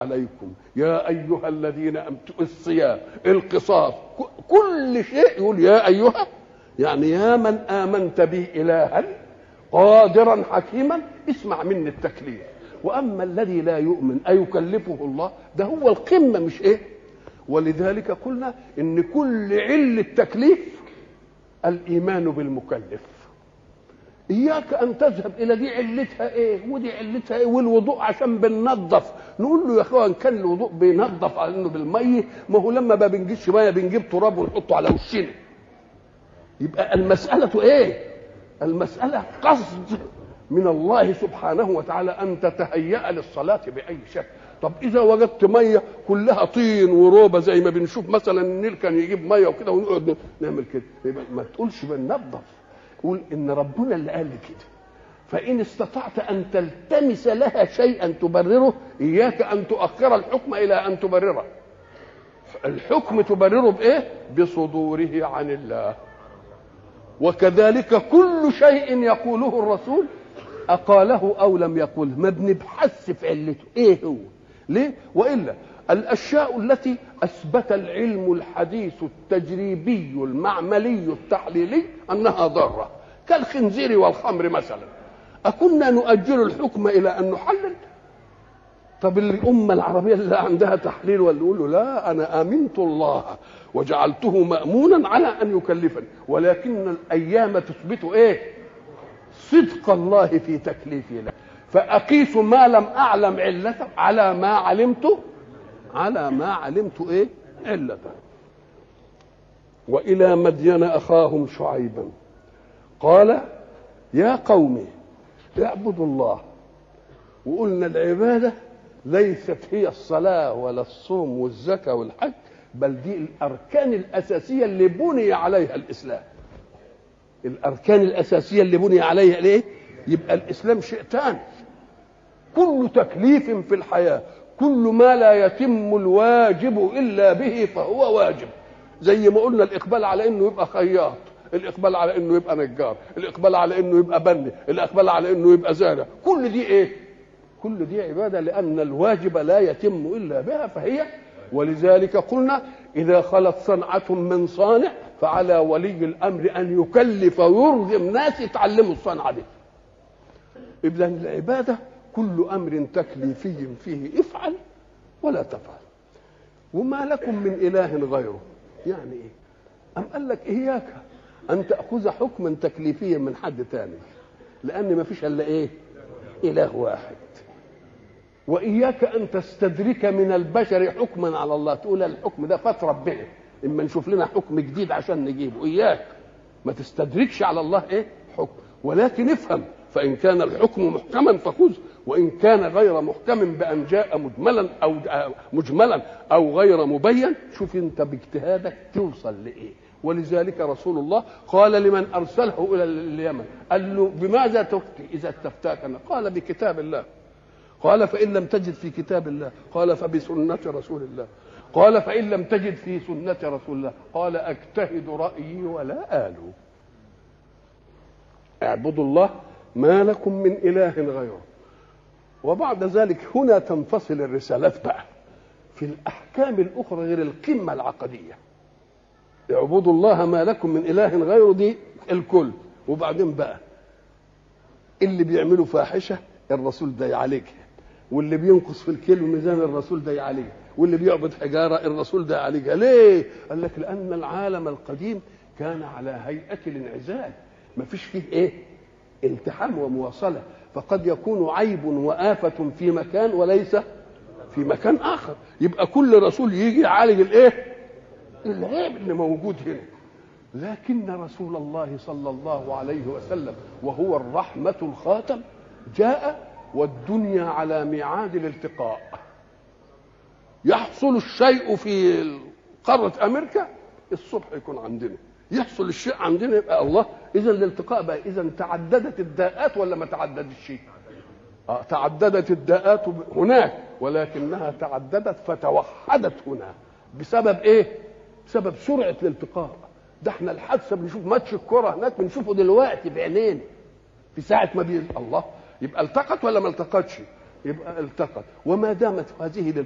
عليكم يا ايها الذين امتوا الصيام القصاص ك- كل شيء يقول يا ايها يعني يا من امنت به الها قادرا حكيما اسمع مني التكليف واما الذي لا يؤمن ايكلفه الله ده هو القمه مش ايه ولذلك قلنا ان كل عل التكليف الايمان بالمكلف اياك ان تذهب الى دي علتها ايه ودي علتها ايه والوضوء عشان بننظف نقول له يا اخوان كان الوضوء بينظف على انه بالميه ما هو لما ما بنجيبش ميه بنجيب تراب ونحطه على وشنا يبقى المساله ايه المساله قصد من الله سبحانه وتعالى ان تتهيأ للصلاه باي شكل طب اذا وجدت ميه كلها طين وروبه زي ما بنشوف مثلا النيل كان يجيب ميه وكده ونقعد نعمل كده يبقى ما تقولش بننظف قول ان ربنا اللي قال لي كده فان استطعت ان تلتمس لها شيئا تبرره اياك ان تؤخر الحكم الى ان تبرره الحكم تبرره بايه بصدوره عن الله وكذلك كل شيء يقوله الرسول أقاله أو لم يقله ما بنبحث في علته إيه هو ليه وإلا الأشياء التي أثبت العلم الحديث التجريبي المعملي التحليلي أنها ضارة كالخنزير والخمر مثلا أكنا نؤجل الحكم إلى أن نحلل طب الأمة العربية اللي عندها تحليل ولا يقول له لا أنا آمنت الله وجعلته مأمونا على أن يكلفني ولكن الأيام تثبت إيه صدق الله في تكليفي له فأقيس ما لم أعلم علته على ما علمت على ما علمت إيه علته وإلى مدين أخاهم شعيبا قال يا قوم اعبدوا الله وقلنا العبادة ليست هي الصلاة ولا الصوم والزكاة والحج بل دي الأركان الأساسية اللي بني عليها الإسلام الأركان الأساسية اللي بني عليها الإيه؟ يبقى الإسلام شيء تاني كل تكليف في الحياة كل ما لا يتم الواجب إلا به فهو واجب زي ما قلنا الإقبال على إنه يبقى خياط الإقبال على إنه يبقى نجار الإقبال على إنه يبقى بني الإقبال على إنه يبقى زارع كل دي إيه كل دي عبادة لأن الواجب لا يتم إلا بها فهي ولذلك قلنا إذا خلت صنعة من صانع فعلى ولي الأمر أن يكلف ويرغم ناس يتعلموا الصنعة دي إذا العبادة كل أمر تكليفي فيه افعل ولا تفعل وما لكم من إله غيره يعني إيه أم قال لك إياك أن تأخذ حكما تكليفيا من حد تاني لأن ما فيش إلا إيه إله واحد وإياك أن تستدرك من البشر حكما على الله تقول الحكم ده فات ربنا إما نشوف لنا حكم جديد عشان نجيبه إياك ما تستدركش على الله إيه حكم ولكن افهم فإن كان الحكم محكما فخذ وإن كان غير محكم بأن جاء مجملا أو مجملا أو غير مبين شوف أنت باجتهادك توصل لإيه ولذلك رسول الله قال لمن أرسله إلى اليمن قال له بماذا تفتي إذا استفتاك قال بكتاب الله قال فإن لم تجد في كتاب الله قال فبسنة رسول الله قال فإن لم تجد في سنة رسول الله قال أجتهد رأيي ولا آل اعبدوا الله ما لكم من إله غيره وبعد ذلك هنا تنفصل الرسالات بقى في الأحكام الأخرى غير القمة العقدية اعبدوا الله ما لكم من إله غيره دي الكل وبعدين بقى اللي بيعملوا فاحشة الرسول ده يعالجها واللي بينقص في الكيلو ميزان الرسول ده يعالجها واللي بيعبد حجاره الرسول ده يعالجها ليه؟ قال لك لان العالم القديم كان على هيئه الانعزال ما فيش فيه ايه؟ التحام ومواصله فقد يكون عيب وآفة في مكان وليس في مكان آخر يبقى كل رسول يجي يعالج الايه؟ العيب اللي موجود هنا لكن رسول الله صلى الله عليه وسلم وهو الرحمة الخاتم جاء والدنيا على ميعاد الالتقاء يحصل الشيء في قارة أمريكا الصبح يكون عندنا يحصل الشيء عندنا يبقى الله إذا الالتقاء بقى إذا تعددت الداءات ولا ما تعددش آه تعددت الداءات هناك ولكنها تعددت فتوحدت هنا بسبب إيه؟ بسبب سرعة الالتقاء ده احنا الحادثة بنشوف ماتش الكرة هناك بنشوفه دلوقتي بعينينا في ساعة ما بي الله يبقى التقت ولا ما التقتش؟ يبقى التقت وما دامت هذه